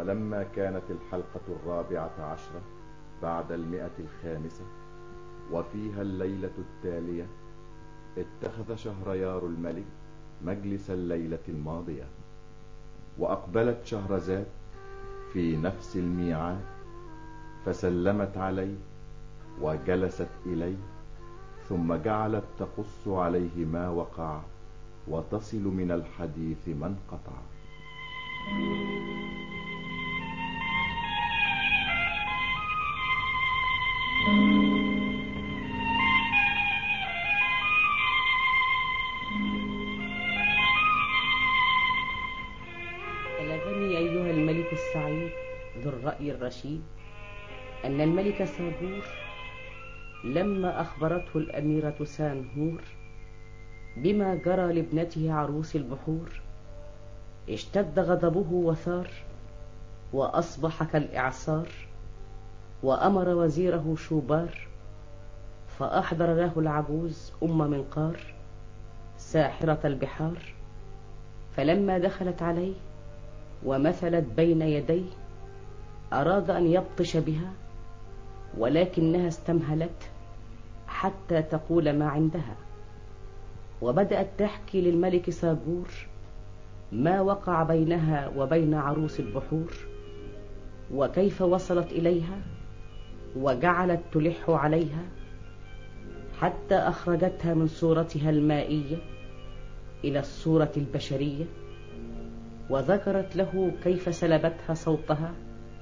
ولما كانت الحلقة الرابعة عشرة بعد المئة الخامسة وفيها الليلة التالية اتخذ شهريار الملك مجلس الليلة الماضية وأقبلت شهرزاد في نفس الميعاد فسلمت عليه وجلست إليه ثم جعلت تقص عليه ما وقع وتصل من الحديث ما انقطع بلغني أيها الملك السعيد ذو الرأي الرشيد أن الملك سابور لما أخبرته الأميرة سانهور بما جرى لابنته عروس البحور اشتد غضبه وثار وأصبح كالإعصار وأمر وزيره شوبار فأحضر له العجوز أم منقار ساحرة البحار فلما دخلت عليه ومثلت بين يديه أراد أن يبطش بها ولكنها استمهلت حتى تقول ما عندها وبدأت تحكي للملك ساجور ما وقع بينها وبين عروس البحور وكيف وصلت إليها وجعلت تلح عليها حتى أخرجتها من صورتها المائية إلى الصورة البشرية وذكرت له كيف سلبتها صوتها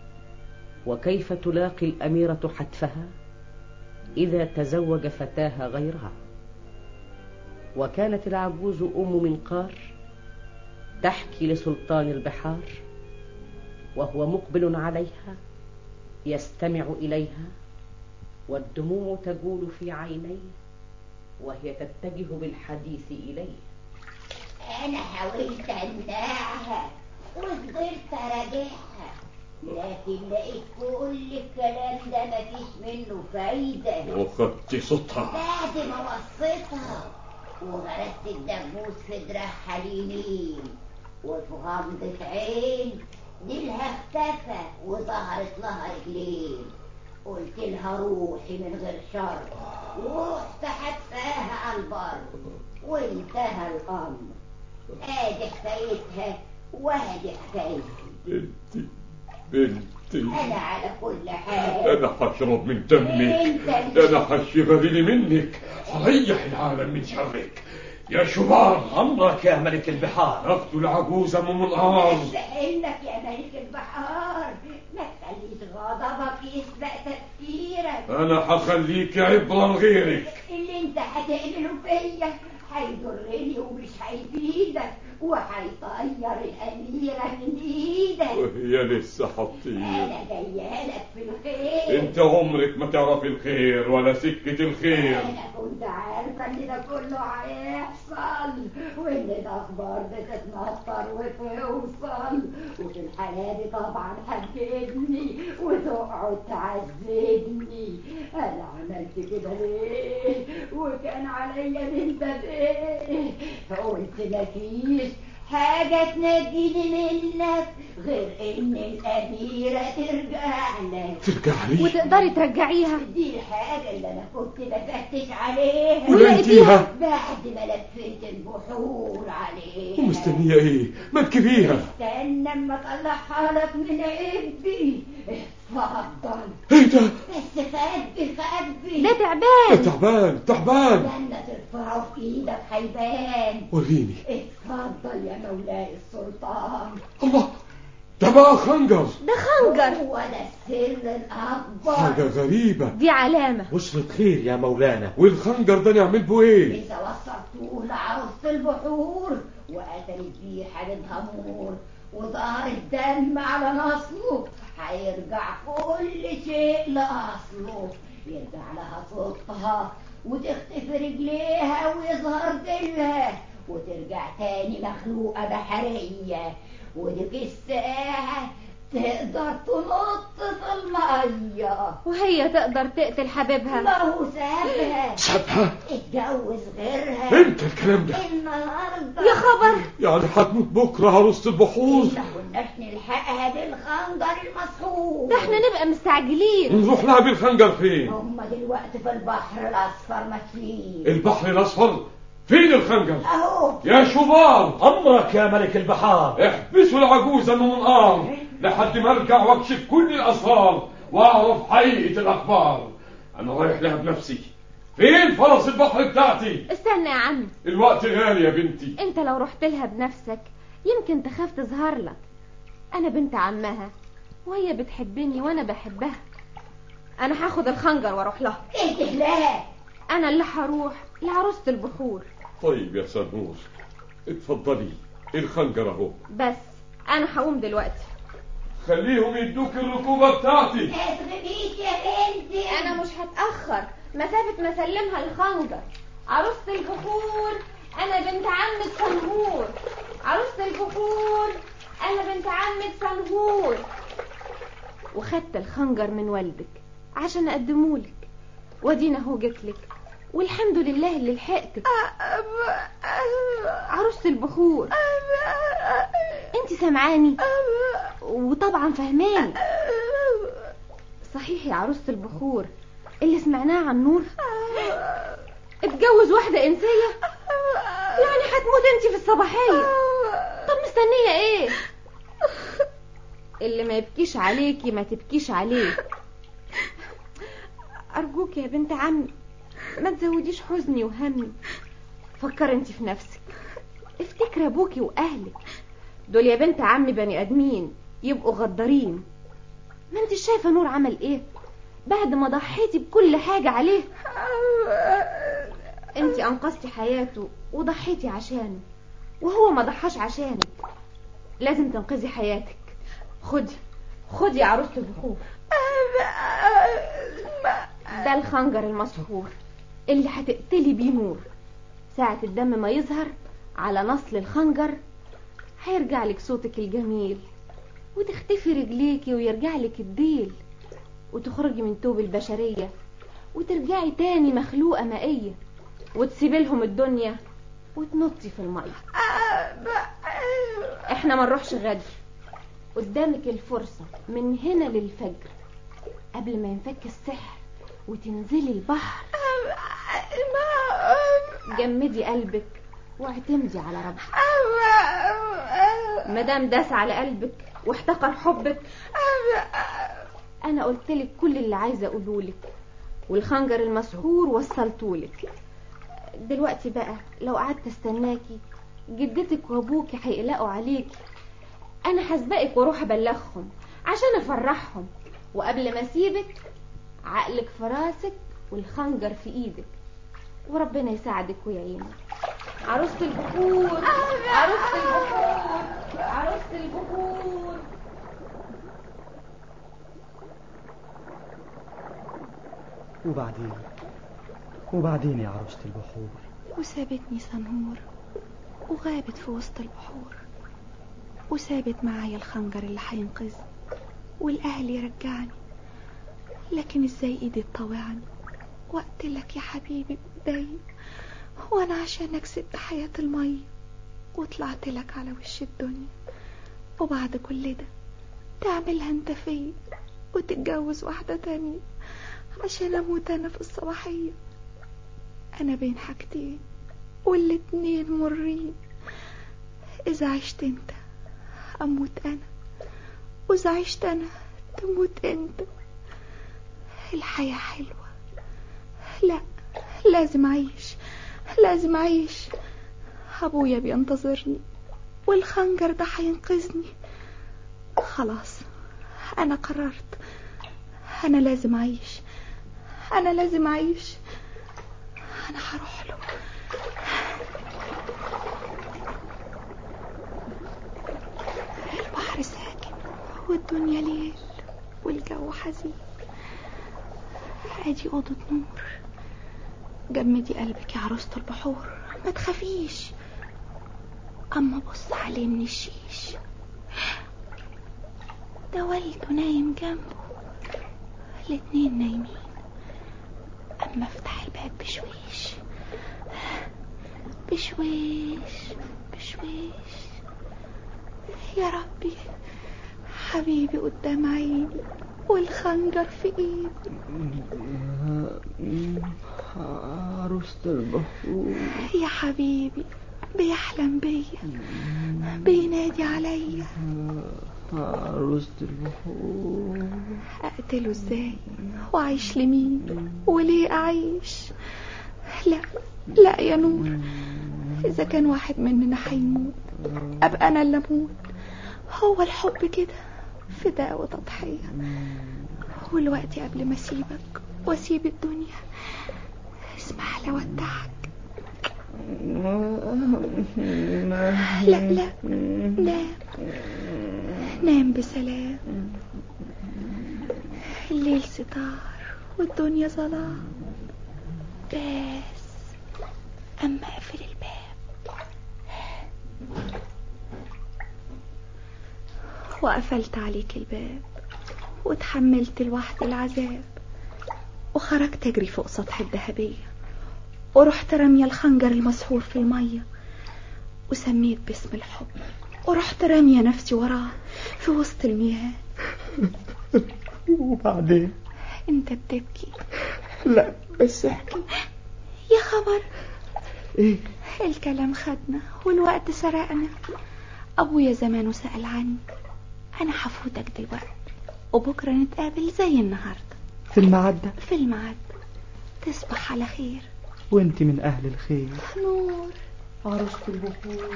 وكيف تلاقي الأميرة حتفها إذا تزوج فتاها غيرها وكانت العجوز أم منقار تحكي لسلطان البحار وهو مقبل عليها يستمع إليها والدموع تجول في عينيه وهي تتجه بالحديث إليه انا حاولت امنعها وفضلت اراجعها لكن لقيت كل الكلام ده مفيش منه فايدة وخدت صوتها بعد ما وصيتها وغرست الدبوس في دراعها اليمين وفي غمضة عين ديلها اختفى وظهرت لها رجلين قلت لها روحي من غير شر ورحت حتفاها على البر وانتهى الامر ادي حكايتها وادي حكايتي بنتي بنتي انا على كل ده حال انا هشرب من دمك انت ده انا هشغلني منك هريح العالم من شرك يا شباب أمرك يا ملك البحار اقتل عجوز ام الارض استحلك يا ملك البحار ما تخليش غضبك يسبق تفكيرك انا هخليك عبرة لغيرك اللي انت هتعمله فيا هيضرني ومش هيفيدك وهيطير الأميرة من إيدك وهي لسه هتطير أنا جاية لك في الخير انت عمرك ما تعرف الخير ولا سكة الخير أنا كنت عارفة إن ده كله هيحصل وإن الأخبار بتتنطر وتوصل وفي الحالة دي طبعا هتجدني وتقعد تعذبني أنا عملت كده ليه وكان عليا من ده ليه فقلت مفيش حاجة تنجيني منك غير إن الأميرة ترجع لك ترجع لي وتقدري ترجعيها دي الحاجة اللي أنا كنت بفتش عليها ولقيتيها بعد ما لفيت البحور عليها ومستنية ايه ما تجيبيها استنى اما اطلعها لك من عبي اتفضل ايه ده بس في قلبي في قلبي ده ده تعبان تعبان تعبان لما ترفعه في ايدك هيبان وريني اتفضل يا مولاي السلطان الله ده بقى خنجر ده خنجر هو ده السر الاكبر حاجة غريبة دي علامة بشرة خير يا مولانا والخنجر ده نعمل بيه ايه إذا وصلتوه لعروسة البحور وقتلت بيه حالتها نور وظهر الدم على نصله هيرجع كل شيء لأصله يرجع لها صوتها وتختفي رجليها ويظهر ديلها وترجع تاني مخلوقة بحرية وديك الساعة تقدر تنط في المية وهي تقدر تقتل حبيبها ما هو سابها سابها اتجوز غيرها امتى الكلام ده النهارده يا خبر يعني هتموت بكرة عروسة البحور إنه بدناش نلحقها بالخنجر المسحور ده احنا نبقى مستعجلين نروح لها بالخنجر فين هم دلوقتي في البحر الأصفر ماشيين البحر الاصفر فين الخنجر أهو يا شبان أمرك يا ملك البحار احبسوا العجوز المنقار لحد ما ارجع واكشف كل الاسرار واعرف حقيقه الاخبار انا رايح لها بنفسي فين فرس البحر بتاعتي استنى يا عم الوقت غالي يا بنتي انت لو رحت لها بنفسك يمكن تخاف تظهر لك انا بنت عمها وهي بتحبني وانا بحبها انا هاخد الخنجر واروح لها اهدي لها انا اللي هروح لعروسة البحور طيب يا سنور اتفضلي الخنجر اهو بس انا هقوم دلوقتي خليهم يدوك الركوبه بتاعتي اضربيك يا بنتي انا مش هتاخر مسافه ما اسلمها الخنجر عروسه البخور انا بنت عمة سنهور عروسه البخور انا بنت عمة سنهور وخدت الخنجر من والدك عشان اقدمهولك وادينا اهو جيتلك والحمد لله اللي لحقتك عروسه البخور انت سامعاني وطبعا فهماني صحيح يا عروسة البخور اللي سمعناه عن نور اتجوز واحدة إنسية يعني هتموت انت في الصباحية طب مستنية ايه اللي ما يبكيش عليكي ما تبكيش عليه أرجوك يا بنت عمي ما تزوديش حزني وهمي فكر انت في نفسك افتكر ابوكي واهلك دول يا بنت عمي بني ادمين يبقوا غدارين ما انت شايفه نور عمل ايه بعد ما ضحيتي بكل حاجه عليه انت انقذتي حياته وضحيتي عشانه وهو ما ضحاش عشانك لازم تنقذي حياتك خدي خدي يا عروسه البخور ده الخنجر المسحور اللي هتقتلي بيه نور ساعة الدم ما يظهر على نصل الخنجر هيرجع لك صوتك الجميل وتختفي رجليكي ويرجع لك الديل وتخرجي من توب البشرية وترجعي تاني مخلوقة مائية وتسيبي لهم الدنيا وتنطي في المية احنا ما نروحش غدر قدامك الفرصة من هنا للفجر قبل ما ينفك السحر وتنزلي البحر جمدي قلبك واعتمدي على ربك مدام داس على قلبك واحتقر حبك انا قلتلك كل اللي عايزه اقولهولك والخنجر المسحور وصلتولك دلوقتي بقى لو قعدت استناكي جدتك وابوكي هيقلقوا عليكي انا هسبقك واروح ابلغهم عشان افرحهم وقبل ما اسيبك عقلك في راسك والخنجر في ايدك وربنا يساعدك ويعينك عروسة البخور عروسة البخور عروسة البخور وبعدين وبعدين يا عروسة البحور وسابتني سنهور وغابت في وسط البحور وسابت معايا الخنجر اللي هينقذني والاهل يرجعني لكن ازاي ايدي تطوعني واقتلك يا حبيبي بايدي وانا عشانك سبت حياة المية وطلعت لك على وش الدنيا وبعد كل ده تعملها انت فيا وتتجوز واحدة تانية عشان اموت انا في الصباحية انا بين حاجتين والاتنين مرين اذا عشت انت اموت انا واذا عشت انا تموت انت الحياة حلوة لا لازم اعيش لازم اعيش ابويا بينتظرني والخنجر ده هينقذني خلاص انا قررت انا لازم اعيش انا لازم اعيش انا هروح له البحر ساكن والدنيا ليل والجو حزين ادي اوضه نور جمدي قلبك يا عروسة البحور ما تخافيش اما بص عليه من الشيش ده والده نايم جنبه الاتنين نايمين اما افتح الباب بشويش بشويش بشويش يا ربي حبيبي قدام عيني والخنجر في ايدي عروسة البحور يا حبيبي بيحلم بيا بينادي عليا عروسة البحور اقتله ازاي واعيش لمين وليه اعيش لا لا يا نور اذا كان واحد مننا هيموت ابقى انا اللي اموت هو الحب كده فداء وتضحية والوقت قبل ما اسيبك واسيب الدنيا اسمح لي اودعك لا لا نام نام بسلام الليل ستار والدنيا ظلام بس اما اقفل الباب وقفلت عليك الباب وتحملت لوحدي العذاب وخرجت اجري فوق سطح الذهبية ورحت رامية الخنجر المسحور في المية وسميت باسم الحب ورحت رامية نفسي وراه في وسط المياه وبعدين انت بتبكي لا بس احكي يا خبر ايه الكلام خدنا والوقت سرقنا ابويا زمانه سأل عني انا هفوتك دلوقتي وبكرة نتقابل زي النهاردة في الميعاد ده في الميعاد تصبح على خير وانت من اهل الخير نور عروسة البحور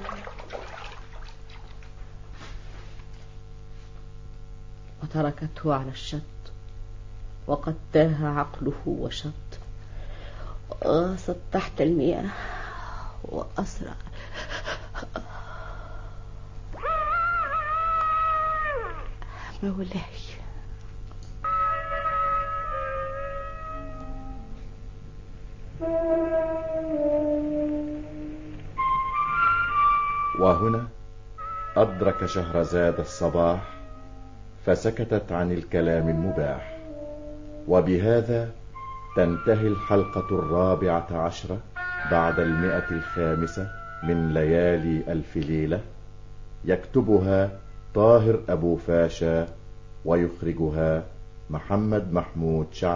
وتركته على الشط وقد تاه عقله وشط غاصت تحت المياه وأسرع مولاي وهنا أدرك شهرزاد الصباح فسكتت عن الكلام المباح وبهذا تنتهي الحلقة الرابعة عشرة بعد المئة الخامسة من ليالي ألف ليلة يكتبها طاهر أبو فاشا ويخرجها محمد محمود شعب